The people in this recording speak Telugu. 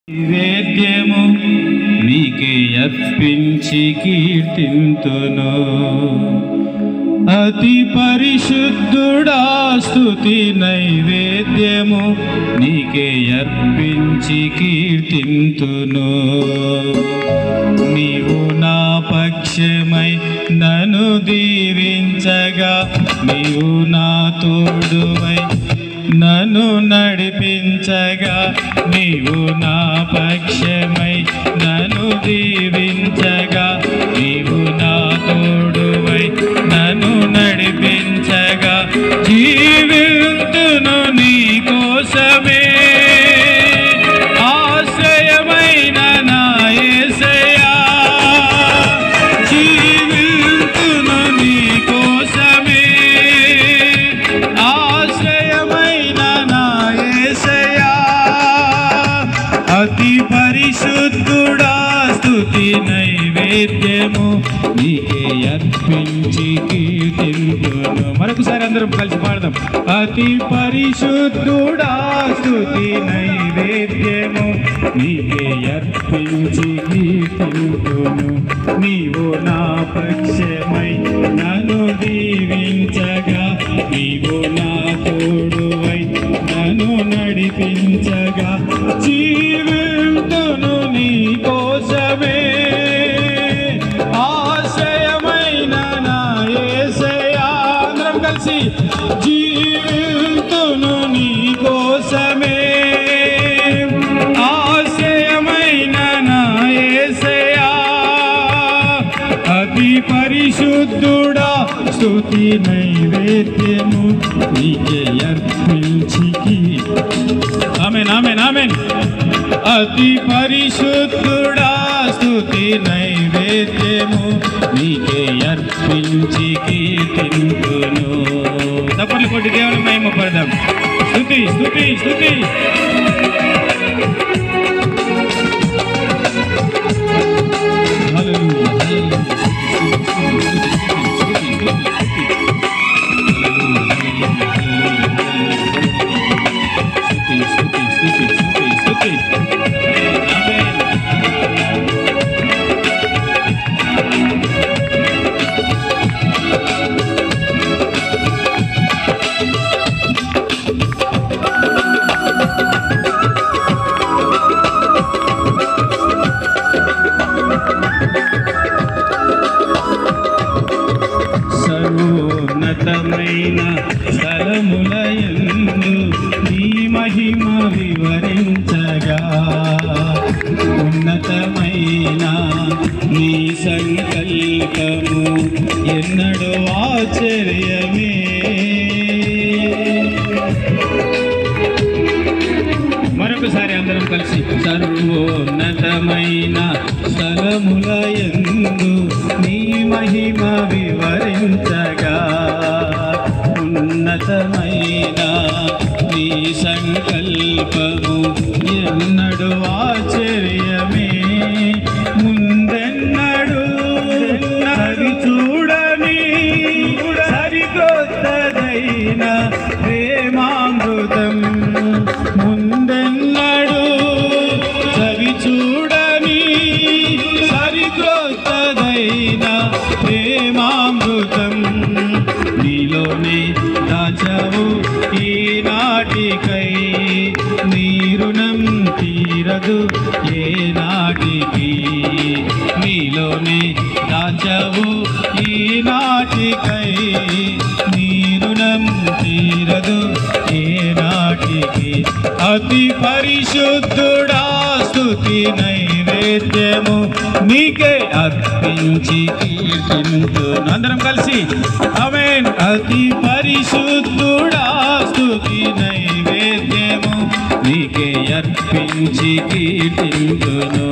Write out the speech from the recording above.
నైవేద్యము నీకే అర్పించి కీర్తింతును అతి పరిశుద్ధుడా స్తుతి నైవేద్యము నీకే అర్పించి కీర్తింతును నీవు నా పక్షమై నన్ను దీవించగా నీవు నా తోడువై నన్ను నడిపించగా నీవు నా పక్షమై నన్ను దీవించగా నీవు నా తోడువై నన్ను నడిపించగా జీవితును నీ కోసమే ఆశ్రయమైన నా యేసయ్యా జీవితును నీ కోసమే ఆశ్రయమైన నా యేసయ్యా అతి పరిశుద్ధుడా స్తుతి నైవేద్యము నీకే అర్పించి కీర్తింతును మరొకసారి అందరం కలిసి పాడదాం అతి పరిశుద్ధుడా స్తుతి నైవేద్యము నీకే అర్పించి కీర్తింతును నీవు నా పక్షమై నన్ను దీవించగా నీవు నా తోడువై నన్ను నడిపించగా జీవితును నీ కోసమే ఆశయమైన నా యేసయ్యా అందరం కలిసి జీవితును నీ కోసమే ఆశయమైన నా యేసయ్యా అతి పరిశుద్ధుడా స్తుతి నైవేద్యము నీకే అర్పించి ఆమెన్ ఆమెన్ ఆమెన్ అతి పరిశుద్ధుడా స్తుతి నైవేద్యము నీకే అర్పించి కీర్తింతును తప్పని కొట్టి దేవుని మహిమ పడదాం స్తుతి స్తుతి స్తుతి సర్వోన్నతమైన స్థలములయందు నీ మహిమ వివరించగా ఉన్నతమైన నీ సంకల్పము ఎన్నడో ఆశ్చర్యమే మరొకసారి అందరం కలిసి సర్వోన్నతమైన స్థలములయందు నీ మహిమ వివరించగా ఉన్నతమైన నీ సంకల్పము ఎన్నడు ఆశ్చర్యమే ముందెన్నడు సరి చూడని సరికొత్తదైన ప్రేమామృతం ముందెన్నడు సరి చూడని సరికొత్తదైన ప్రేమామృతం నీలోనే దాచావు ఈనాటికై నీ రుణం తీరదు ఏ నాటికి నీలోనే దాచావు ఈనాటికై నీ రుణం తీరదు ఏ నాటికి అతి పరిశుద్ధుడా స్తుతి నైవేద్యము నీకే అర్పించి కీర్తింతు అందరం కలిసి అమేన్ అతి పరిశుద్ధుడా స్తుతి నైవేద్యము నీకే అర్పించి కీర్తింతును